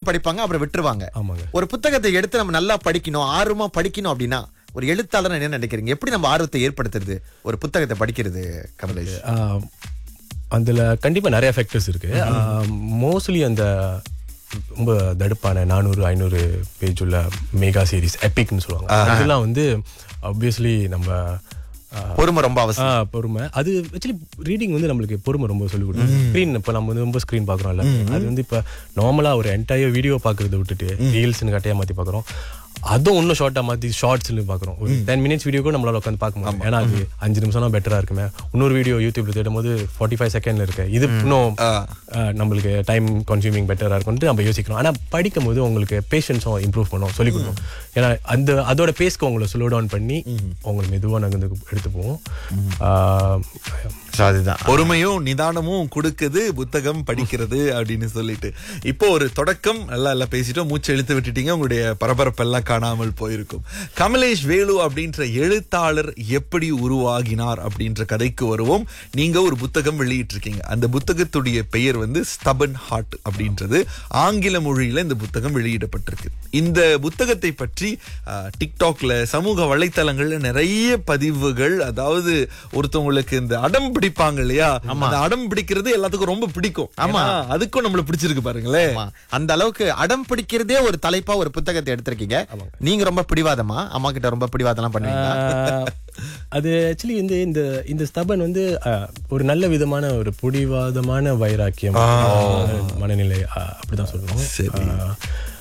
படிப்பாங்க அப்புறம் விட்டுருவாங்க ஆமாங்க ஒரு புத்தகத்தை எடுத்து நம்ம நல்லா படிக்கணும் ஆர்வமா படிக்கணும் அப்படின்னா ஒரு எழுத்தாளர் என்ன நினைக்கிறீங்க எப்படி நம்ம ஆர்வத்தை ஏற்படுத்துறது ஒரு புத்தகத்தை படிக்கிறது கமலேஷ் ஆஹ் அதுல கண்டிப்பா நிறைய ஃபேக்டர்ஸ் இருக்கு மோஸ்ட்லி அந்த ரொம்ப தடுப்பான நானூறு ஐநூறு பேஜ் உள்ள மெகா சீரிஸ் எபிக்னு சொல்லுவாங்க அதெல்லாம் வந்து ஆப்வியஸ்லி நம்ம ஆஹ், பொறுமை ரொம்ப அவசியம் ஆ பொறுமை அது ஆக்சுவலி ரீடிங் வந்து நம்மளுக்கு பொறுமை ரொம்ப சொல்லி கொடுக்கும் ஸ்க்ரீன் இப்போ நம்ம வந்து ரொம்ப ஸ்க்ரீன் பார்க்குறோம்ல அது வந்து இப்போ நார்மலாக ஒரு என்டையர் வீடியோ பார்க்கறத விட்டுட்டு ரீல்ஸ்னு கட்டையாக மாற்றி பார்க்குறோம் அதுவும் இன்னும் ஷார்ட்டாக மாற்றி ஷார்ட்ஸ்னு பார்க்குறோம் ஒரு டென் மினிட்ஸ் வீடியோ கூட நம்மளால உட்காந்து பார்க்க முடியும் ஏன்னா அது அஞ்சு நிமிஷம் பெட்டராக இருக்குமே இன்னொரு வீடியோ யூடியூப்ல தேடும் போது ஃபார்ட்டி ஃபைவ் செகண்ட்ல இருக்கு இது இன்னும் ஆ, நம்மளுக்கு டைம் கன்சியூமிங் பெட்டராக இருக்கும்னு நம்ம யோசிக்கணும் ஆனால் படிக்கும் போது உங்களுக்கு பேஷன்ஸும் இம்ப்ரூவ் பண்ணும் சொல்லிக் கொடுக்கும் ஏன்னா அந்த அதோட பேஸ்க்கு உங்களை ஸ்லோ டவுன் பண்ணி உங்களுக்கு மெதுவாக நகர்ந்து எடுத்து போவோம் ஆ, So, அதுதான் பொறுமையும் நிதானமும் கொடுக்குது புத்தகம் படிக்கிறது அப்படின்னு சொல்லிட்டு இப்போ ஒரு தொடக்கம் நல்லா எல்லாம் பேசிட்டோம் மூச்சு இழுத்து விட்டுட்டீங்க உங்களுடைய பரபரப்பெல்லாம் காணாமல் போயிருக்கும் கமலேஷ் வேலு அப்படின்ற எழுத்தாளர் எப்படி உருவாகினார் அப்படின்ற கதைக்கு வருவோம் நீங்க ஒரு புத்தகம் வெளியிட்டிருக்கீங்க அந்த புத்தகத்துடைய பெயர் வந்து ஸ்டபன் ஹார்ட் அப்படின்றது ஆங்கில மொழியில இந்த புத்தகம் வெளியிடப்பட்டிருக்கு இந்த புத்தகத்தை பற்றி அஹ், டிக்டாக்ல சமூக வலைத்தளங்கள்ல நிறைய பதிவுகள் அதாவது ஒருத்தவங்களுக்கு இந்த அடம் பிடிப்பாங்க இல்லையா அந்த அடம் பிடிக்கிறது எல்லாத்துக்கும் ரொம்ப பிடிக்கும் ஆமா அதுக்கும் நம்மள பிடிச்சிருக்கு பாருங்களேன் ஆமா. அந்த அளவுக்கு அடம் பிடிக்கிறதே ஒரு தலைப்பா ஒரு புத்தகத்தை எடுத்திருக்கீங்க நீங்க ரொம்ப பிடிவாதமா அம்மா கிட்ட ரொம்ப பிடிவாதம்லாம் பண்ணுவீங்களா ஆஹ், அது ஆக்சுவலி வந்து இந்த இந்த ஸ்தபன் வந்து ஆஹ், ஒரு நல்ல விதமான ஒரு புடிவாதமான வைராக்கியம் மனநிலை ஆஹ், அப்படிதான் சொல்லணும் சரி. ஆஹ்,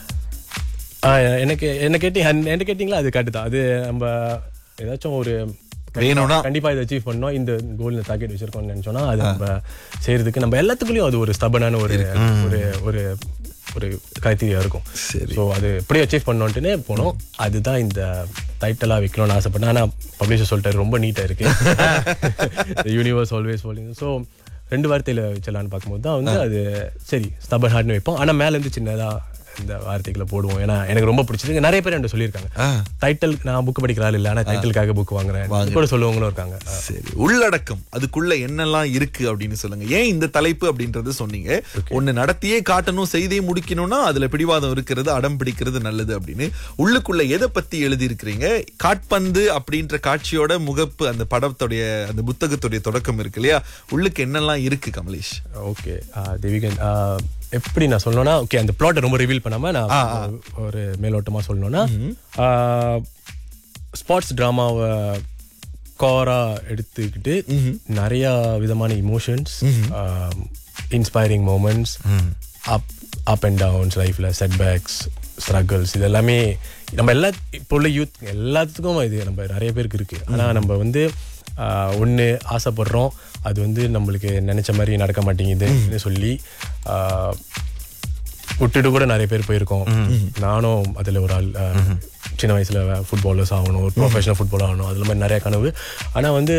ஆஹ், எனக்கு என்ன கேட்டீங்க என்ன கேட்டீங்களா அது கரெக்ட் தான் அது நம்ம ஏதாச்சும் ஒரு வேணும்னா கண்டிப்பா இதை அச்சீவ் பண்ணோம் இந்த கோல் இந்த டார்கெட் வச்சிருக்கோம்னு நினைச்சோம்னா அது நம்ம செய்யறதுக்கு நம்ம எல்லாத்துக்குள்ளயும் அது ஒரு ஸ்தபனான ஒரு ஒரு ஒரு ஒரு கிரைட்டீரியா இருக்கும் ஸோ அது எப்படி அச்சீவ் பண்ணோன்ட்டுனே போனோம் அதுதான் இந்த டைட்டிலாக வைக்கணும்னு ஆசைப்பட்டேன் ஆனால் பப்ளிஷர் சொல்லிட்டாரு ரொம்ப நீட்டாக இருக்கு யூனிவர்ஸ் ஆல்வேஸ் ஃபாலோயிங் ஸோ ரெண்டு வார்த்தையில வச்சலான்னு பார்க்கும்போது தான் வந்து அது சரி ஸ்டபன் ஹார்ட்னு வைப்போம் ஆனால் மேல இருந்து சின்னதா இந்த வார்த்தைகளை போடுவோம் ஏன்னா எனக்கு ரொம்ப பிடிச்சிருக்கு நிறைய பேர் என்கிட்ட சொல்லியிருக்காங்க டைட்டில் நான் புக் படிக்கிற ஆள் இல்லை ஆனால் டைட்டிலுக்காக புக் வாங்குறேன் கூட சொல்லுவவங்களும் இருக்காங்க சரி உள்ளடக்கம் அதுக்குள்ள என்னெல்லாம் இருக்கு அப்படின்னு சொல்லுங்க ஏன் இந்த தலைப்பு அப்படின்றது சொன்னீங்க ஒண்ணு நடத்தியே காட்டணும் செய்தே முடிக்கணும்னா அதுல பிடிவாதம் இருக்கிறது அடம் பிடிக்கிறது நல்லது அப்படின்னு உள்ளுக்குள்ள எதை பத்தி எழுதி இருக்கிறீங்க காட்பந்து அப்படின்ற காட்சியோட முகப்பு அந்த படத்துடைய அந்த புத்தகத்துடைய தொடக்கம் இருக்கு இல்லையா உள்ளுக்கு என்னெல்லாம் இருக்கு கமலேஷ் ஓகே தேவிகன் ஆஹ், எப்படி நான் சொல்லணும்னா ஓகே அந்த பிளாட்டை ரொம்ப ரிவீல் பண்ணாம நான் ஒரு மேலோட்டமா சொல்லணும்னா ஸ்பார்ட்ஸ் ட்ராமாவை கோரா எடுத்துக்கிட்டு நிறைய விதமான emotions inspiring moments up up and downs லைஃப்ல செட்பேக்ஸ் ஸ்ட்ரகிள்ஸ் இது எல்லாமே நம்ம எல்லா இப்போ உள்ள யூத் எல்லாத்துக்கும் இது நம்ம நிறைய பேருக்கு இருக்கு ஆனா நம்ம வந்து ஆஹ், ஒண்ணு ஆசைப்படுறோம் அது வந்து நம்மளுக்கு நினைச்ச மாதிரி நடக்க மாட்டேங்குதுன்னு சொல்லி ஆஹ், விட்டுட்டு கூட நிறைய பேர் போயிருக்கோம் நானும் அதுல ஒரு ஆள் அஹ், சின்ன வயசுல ஃபுட்பாலர்ஸ் ஆகணும் ஒரு ப்ரொஃபஷனல் ஃபுட்பால் ஆகணும் அதுல மாதிரி நிறைய கனவு ஆனா வந்து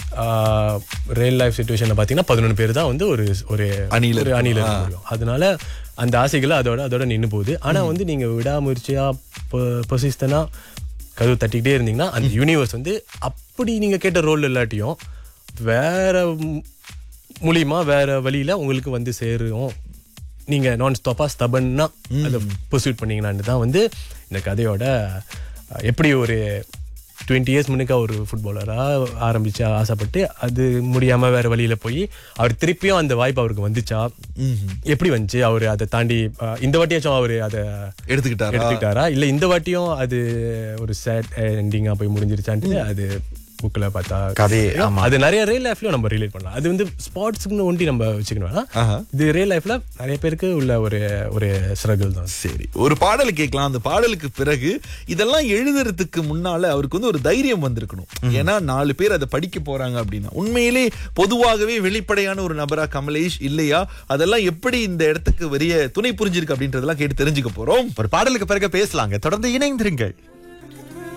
ரியல் லைஃப் சுச்சுவேஷன்ல பாத்தீங்கன்னா பதினொன்று பேர் தான் வந்து ஒரு ஒரு அணியில ஒரு அணியில இருக்க முடியும் அதனால அந்த ஆசைகளை அதோட அதோட நின்னு போகுது ஆனா வந்து நீங்க விடாமுயற்சியா பொசிஸ்டனா கதவு தட்டிக்கிட்டே இருந்தீங்கன்னா அந்த யூனிவர்ஸ் வந்து அப்படி நீங்க கேட்ட ரோல் இல்லாட்டியும் வேற ம்- மூலியமா வேற வழியில உங்களுக்கு வந்து சேரும் நீங்க நான் ஸ்டாப்பா ஸ்டபன்னா அதை பர்சூட் பண்ணீங்கன்னான்னு தான் வந்து இந்த கதையோட அஹ், எப்படி ஒரு டுவெண்ட்டி இயர்ஸ் முன்னுக்கா ஒரு ஃபுட்பாலராக ஆரம்பிச்சு ஆசைப்பட்டு அது முடியாம வேற வழியில போய் அவர் திருப்பியும் அந்த வாய்ப்பு அவருக்கு வந்துச்சா எப்படி வந்துச்சு அவர் அதை தாண்டி அஹ், இந்த வாட்டியாச்சும் அவர் அதை எடுத்துக்கிட்டாரா எடுத்துக்கிட்டாரா இல்ல இந்த வாட்டியும் அது ஒரு சேட் எண்டிங்கா போய் முடிஞ்சிருச்சான்ட்டு அது புக்ல பார்த்தா கதை, தெரியும். அது நிறைய ரியல் லைஃப்லயும் நம்ம ரிலேட் பண்ணலாம் அது வந்து ஸ்பார்ட்ஸ்க்கு ஒண்டி நம்ம வச்சுக்கணும் வேணாம். இது ரியல் லைஃப்ல நிறைய பேருக்கு உள்ள ஒரு ஒரு ஸ்ட்ரகிள் தான் சரி ஒரு பாடல் கேட்கலாம் அந்த பாடலுக்கு பிறகு இதெல்லாம் எழுதுறதுக்கு முன்னால அவருக்கு வந்து ஒரு தைரியம் வந்திருக்கணும் ஏன்னா நாலு பேர் அதை படிக்க போறாங்க அப்படின்னா உண்மையிலே பொதுவாகவே வெளிப்படையான ஒரு நபரா கமலேஷ் இல்லையா அதெல்லாம் எப்படி இந்த இடத்துக்கு வரிய துணை புரிஞ்சிருக்கு அப்படின்றதெல்லாம் கேட்டு தெரிஞ்சுக்க போறோம் ஒரு பாடலுக்கு பிறகு பேசலாங்க தொடர்ந்து இணைந்திருங்கள்